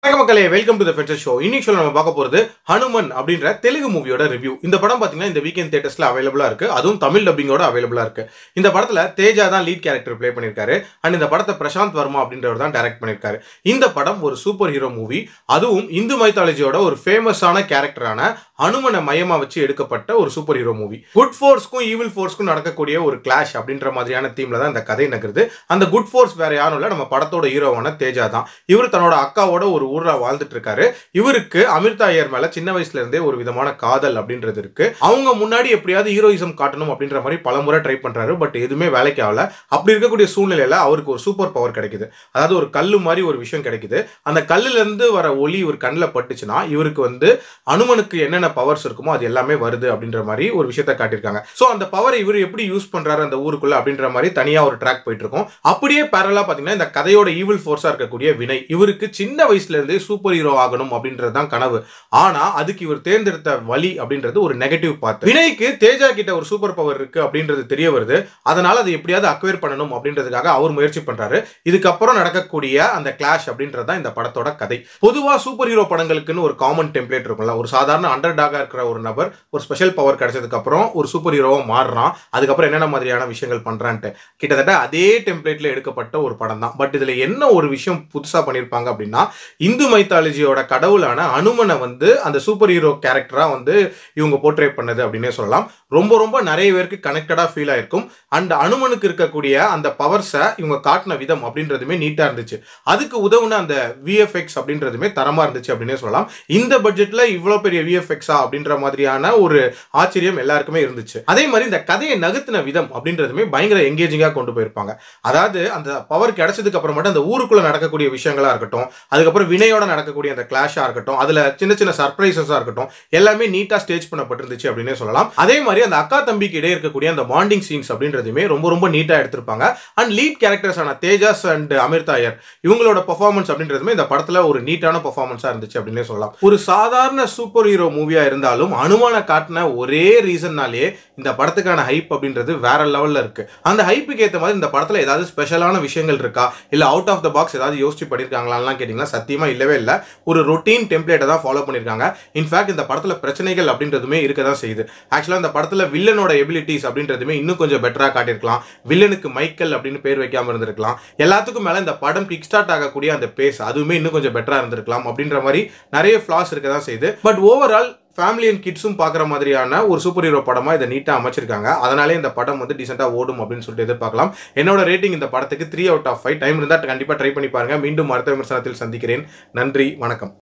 வணக்கம் மக்களே welcome to the fencer show இன்னைக்கு சொல்ல நம்ம பார்க்க போறது ஹனுமன் அப்படின்ற தெலுங்கு மூவியோட ரிவ்யூ இந்த படம் பாத்தீங்கன்னா இந்த வீக்கெண்ட் தேட்டர்ஸ்ல அவைலபிளா இருக்கு அதுவும் தமிழ் டப்பிங்கோட அவைலபிளா இருக்கு இந்த படத்துல தேஜா தான் லீட் கேரக்டர் ப்ளே பண்ணிருக்காரு அண்ட் இந்த படத்தை பிரசாந்த் வர்மா அப்படின்றவர் தான் டைரக்ட் பண்ணிருக்காரு இந்த படம் ஒரு சூப்பர் ஹீரோ மூவி அதுவும் இந்து மைத்தாலஜியோட ஒரு ஃபேமஸான கேரக்டரான ஹனுமனை மையமா வச்சு எடுக்கப்பட்ட ஒரு சூப்பர் ஹீரோ மூவி குட் ஃபோர்ஸ்க்கும் ஈவில் ஃபோர்ஸ்க்கும் நடக்கக்கூடிய ஒரு கிளாஷ் அப்படின்ற மாதிரியான தீம்ல தான் இந்த கதை நகருது அந்த குட் ஃபோர்ஸ் வேற யாரும் இல்ல நம்ம படத்தோட ஹீரோவான தேஜா தான் இவர் தன்னோட அக்காவோட ஒரு ஊர்ல வாழ்ந்துட்டு இருக்காரு இவருக்கு அமிர்தா ஐயர் மேல சின்ன வயசுல இருந்தே ஒரு விதமான காதல் அப்படின்றது இருக்கு அவங்க முன்னாடி எப்படியாவது ஹீரோயிசம் காட்டணும் அப்படின்ற மாதிரி பல முறை ட்ரை பண்றாரு பட் எதுவுமே வேலைக்கு ஆகல அப்படி இருக்கக்கூடிய சூழ்நிலையில அவருக்கு ஒரு சூப்பர் பவர் கிடைக்குது அதாவது ஒரு கல்லு மாதிரி ஒரு விஷயம் கிடைக்குது அந்த கல்லுல இருந்து வர ஒளி ஒரு கண்ணில் பட்டுச்சுன்னா இவருக்கு வந்து அனுமனுக்கு என்னென்ன பவர்ஸ் இருக்குமோ அது எல்லாமே வருது அப்படின்ற மாதிரி ஒரு விஷயத்த காட்டியிருக்காங்க ஸோ அந்த பவரை இவர் எப்படி யூஸ் பண்றாரு அந்த ஊருக்குள்ள அப்படின்ற மாதிரி தனியா ஒரு ட்ராக் போயிட்டு இருக்கும் அப்படியே பேரலா பாத்தீங்கன்னா இந்த கதையோட ஈவில் ஃபோர்ஸா இருக்கக்கூடிய வினை இவருக்கு சின்ன வயசுல இருந்தே சூப்பர் ஹீரோ ஆகணும் அப்படின்றது தான் கனவு ஆனா அதுக்கு இவர் தேர்ந்தெடுத்த வழி அப்படின்றது ஒரு நெகட்டிவ் பார்த்து வினைக்கு தேஜா கிட்ட ஒரு சூப்பர் பவர் இருக்கு அப்படின்றது தெரிய வருது அதனால அதை எப்படியாவது அக்வயர் பண்ணணும் அப்படின்றதுக்காக அவர் முயற்சி பண்றாரு இதுக்கப்புறம் நடக்கக்கூடிய அந்த கிளாஷ் அப்படின்றது தான் இந்த படத்தோட கதை பொதுவா சூப்பர் ஹீரோ படங்களுக்குன்னு ஒரு காமன் டெம்ப்ளேட் இருக்கும்ல ஒரு சாதாரண அண்டர் டாகா இருக்கிற ஒரு நபர் ஒரு ஸ்பெஷல் பவர் கிடைச்சதுக்கு அப்புறம் ஒரு சூப்பர் ஹீரோவா மாறுறான் அதுக்கப்புறம் என்னென்ன மாதிரியான விஷயங்கள் பண்றான்ட்டு கிட்டத்தட்ட அதே டெம்ப்ளேட்ல எடுக்கப்பட்ட ஒரு படம் தான் பட் இதுல என்ன ஒரு விஷயம் புதுசா பண்ணியிருப்பாங்க அப்படின்னா இந்து மைத்தாலஜியோட கடவுளான அனுமனை வந்து அந்த சூப்பர் ஹீரோ கேரக்டரா வந்து இவங்க போர்ட்ரே பண்ணது அப்படின்னே சொல்லலாம் ரொம்ப ரொம்ப நிறைய பேருக்கு கனெக்டடா ஃபீல் ஆயிருக்கும் அண்ட் அனுமனுக்கு இருக்கக்கூடிய அந்த பவர்ஸை இவங்க காட்டின விதம் அப்படின்றதுமே நீட்டா இருந்துச்சு அதுக்கு உதவுன அந்த விஎஃப்எக்ஸ் அப்படின்றதுமே தரமா இருந்துச்சு அப்படின்னே சொல்லலாம் இந்த பட்ஜெட்ல இவ்வளோ பெரிய விஎஃப்எக்ஸா அப்படின்ற மாதிரியான ஒரு ஆச்சரியம் எல்லாருக்குமே இருந்துச்சு அதே மாதிரி இந்த கதையை நகர்த்தின விதம் அப்படின்றதுமே பயங்கர எங்கேஜிங்கா கொண்டு போயிருப்பாங்க அதாவது அந்த பவர் கிடைச்சதுக்கு அப்புறம் மட்டும் அந்த ஊருக்குள்ள நடக்கக்கூடிய விஷயங்களா இருக்கட்டும் அதுக்கப்புறம் வினையோட நடக்கக்கூடிய அந்த கிளாஷா இருக்கட்டும் அதுல சின்ன சின்ன சர்ப்ரைசஸா இருக்கட்டும் எல்லாமே நீட்டா ஸ்டேஜ் பண்ணப்பட்டிருந்துச்சு அப்படின்னே சொல்லலாம் அதே மாதிரி அந்த அக்கா தம்பிக்கு இடையே இருக்கக்கூடிய அந்த பாண்டிங் சீன்ஸ் அப்படின்றதுமே ரொம்ப ரொம்ப நீட்டா எடுத்திருப்பாங்க அண்ட் லீட் கேரக்டர்ஸான தேஜாஸ் அண்ட் அமிர்தா ஐயர் இவங்களோட பெர்ஃபார்மன்ஸ் அப்படின்றதுமே இந்த படத்துல ஒரு நீட்டான பெர்ஃபார்மன்ஸா இருந்துச்சு அப்படின்னே சொல்லலாம் ஒரு சாதாரண சூப்பர் ஹீரோ மூவியா இருந்தாலும் அனுமான காட்டின ஒரே ரீசன்னாலே இந்த படத்துக்கான ஹைப் அப்படின்றது வேற லெவல்ல இருக்கு அந்த ஹைப்புக்கு ஏற்ற மாதிரி இந்த படத்துல ஏதாவது ஸ்பெஷலான விஷயங்கள் இருக்கா இல்ல அவுட் ஆஃப் த பாக்ஸ் ஏதாவது யோசிச்சு பண்ணிருக்காங்களான்லாம் கேட்டீங்கன்னா சத்தியமா இல்லவே இல்லை ஒரு ரொட்டீன் டெம்ப்ளேட்டை தான் ஃபாலோ பண்ணியிருக்காங்க இன்ஃபேக்ட் இந்த படத்துல பிரச்சனைகள் அப்படின்றதுமே இருக்க தான் செய்யுது ஆக்சுவலாக இந்த படத்துல வில்லனோட எபிலிட்டிஸ் அப்படின்றதுமே இன்னும் கொஞ்சம் பெட்டரா காட்டியிருக்கலாம் வில்லனுக்கு மைக்கேல் அப்படின்னு பேர் வைக்காம இருந்திருக்கலாம் எல்லாத்துக்கும் மேல இந்த படம் கிக் ஸ்டார்ட் ஆகக்கூடிய அந்த பேஸ் அதுவுமே இன்னும் கொஞ்சம் பெட்டரா இருந்திருக்கலாம் அப்படின்ற மாதிரி நிறைய ஃபிளாஸ் இருக்க தான் செய்யுது பட் ஓவரால் ஃபேமிலி அண்ட் கிட்ஸும் பார்க்குற மாதிரியான ஒரு சூப்பர் ஹீரோ படமாக இதை நீட்டாக அமைச்சிருக்காங்க அதனாலே இந்த படம் வந்து டீசெண்டாக ஓடும் அப்படின்னு சொல்லிட்டு எதிர்பார்க்கலாம் என்னோட ரேட்டிங் இந்த படத்துக்கு three out of five time இருந்தால் கண்டிப்பாக ட்ரை பண்ணி பாருங்க மீண்டும் அடுத்த விமர்சனத்தில் சந்திக்கிறேன் நன்றி வணக்கம்